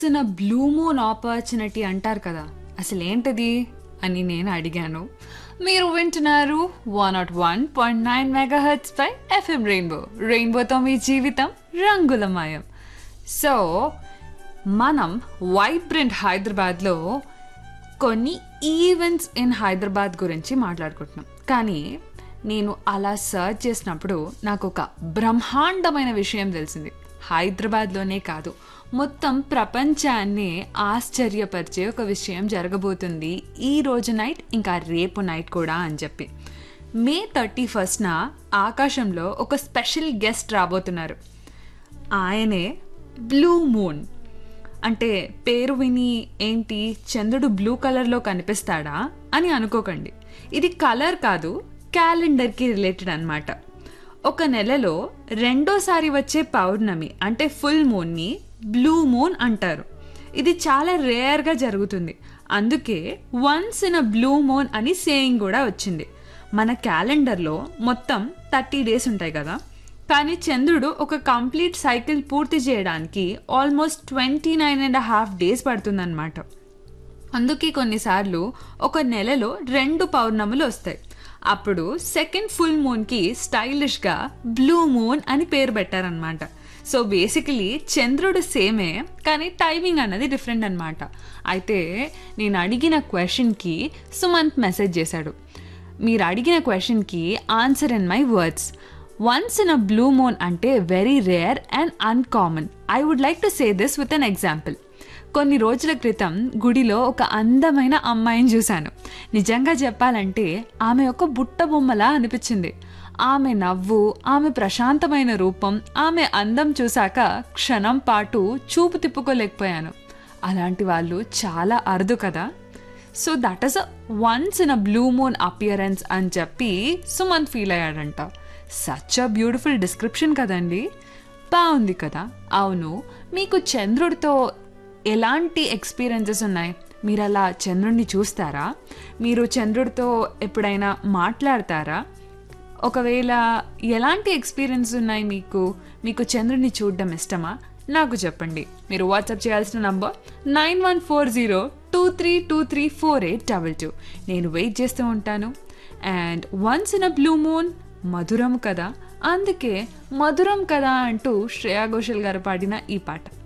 ఇస్తున్న blue moon opportunity అంటారు కదా అసలు ఏంటది అని నేను అడిగాను మీరు వింటున్నారు one nought one point nine megahertz పై ఎఫ్ఎం రెయిన్బో రెయిన్బోతో మీ జీవితం రంగులమయం సో మనం వైబ్రెంట్ హైదరాబాద్లో కొన్ని ఈవెంట్స్ ఇన్ హైదరాబాద్ గురించి మాట్లాడుకుంటున్నాం కానీ నేను అలా సర్చ్ చేసినప్పుడు నాకు ఒక బ్రహ్మాండమైన విషయం తెలిసింది హైదరాబాద్లోనే కాదు మొత్తం ప్రపంచాన్ని ఆశ్చర్యపరిచే ఒక విషయం జరగబోతుంది ఈ రోజు నైట్ ఇంకా రేపు నైట్ కూడా అని చెప్పి మే థర్టీ ఫస్ట్న ఆకాశంలో ఒక స్పెషల్ గెస్ట్ రాబోతున్నారు ఆయనే బ్లూ మూన్ అంటే పేరు విని ఏంటి చంద్రుడు బ్లూ కలర్లో కనిపిస్తాడా అని అనుకోకండి ఇది కలర్ కాదు క్యాలెండర్కి రిలేటెడ్ అన్నమాట ఒక నెలలో రెండోసారి వచ్చే పౌర్ణమి అంటే ఫుల్ మూన్ని బ్లూ మూన్ అంటారు ఇది చాలా రేర్గా జరుగుతుంది అందుకే once in a blue moon అని సేయింగ్ కూడా వచ్చింది మన క్యాలెండర్లో మొత్తం థర్టీ డేస్ ఉంటాయి కదా కానీ చంద్రుడు ఒక కంప్లీట్ సైకిల్ పూర్తి చేయడానికి almost twenty nine and half days పడుతుందన్నమాట అందుకే కొన్నిసార్లు ఒక నెలలో రెండు పౌర్ణములు వస్తాయి అప్పుడు సెకండ్ ఫుల్ మూన్కి స్టైలిష్గా బ్లూ మూన్ అని పేరు పెట్టారనమాట సో బేసికలీ చంద్రుడు సేమే కానీ టైమింగ్ అన్నది డిఫరెంట్ అనమాట అయితే నేను అడిగిన క్వశ్చన్కి సుమంత్ మెసేజ్ చేశాడు మీరు అడిగిన క్వశ్చన్కి answer in my words once in a blue moon అంటే very rare and uncommon I would like to say this with an example కొన్ని రోజుల క్రితం గుడిలో ఒక అందమైన అమ్మాయిని చూశాను నిజంగా చెప్పాలంటే ఆమె ఒక బుట్ట బొమ్మలా అనిపించింది ఆమె నవ్వు ఆమె ప్రశాంతమైన రూపం ఆమె అందం చూశాక క్షణం పాటు చూపు తిప్పుకోలేకపోయాను అలాంటి వాళ్ళు చాలా అరుదు కదా so that is a once in a blue moon appearance అని చెప్పి సుమంత్ ఫీల్ అయ్యాడంట సచ్ అ బ్యూటిఫుల్ డిస్క్రిప్షన్ కదండి బాగుంది కదా అవును మీకు చంద్రుడితో ఎలాంటి ఎక్స్పీరియన్సెస్ ఉన్నాయి మీరు అలా చంద్రుడిని చూస్తారా మీరు చంద్రుడితో ఎప్పుడైనా మాట్లాడతారా ఒకవేళ ఎలాంటి ఎక్స్పీరియన్స్ ఉన్నాయి మీకు మీకు చంద్రుడిని చూడడం ఇష్టమా నాకు చెప్పండి మీరు వాట్సాప్ చేయాల్సిన number nine one four zero two three two three four eight double two నేను వెయిట్ చేస్తూ ఉంటాను and once in a blue moon మధురం కదా అందుకే మధురం కదా అంటూ శ్రేయా ఘోషల్ గారు పాడిన ఈ పాట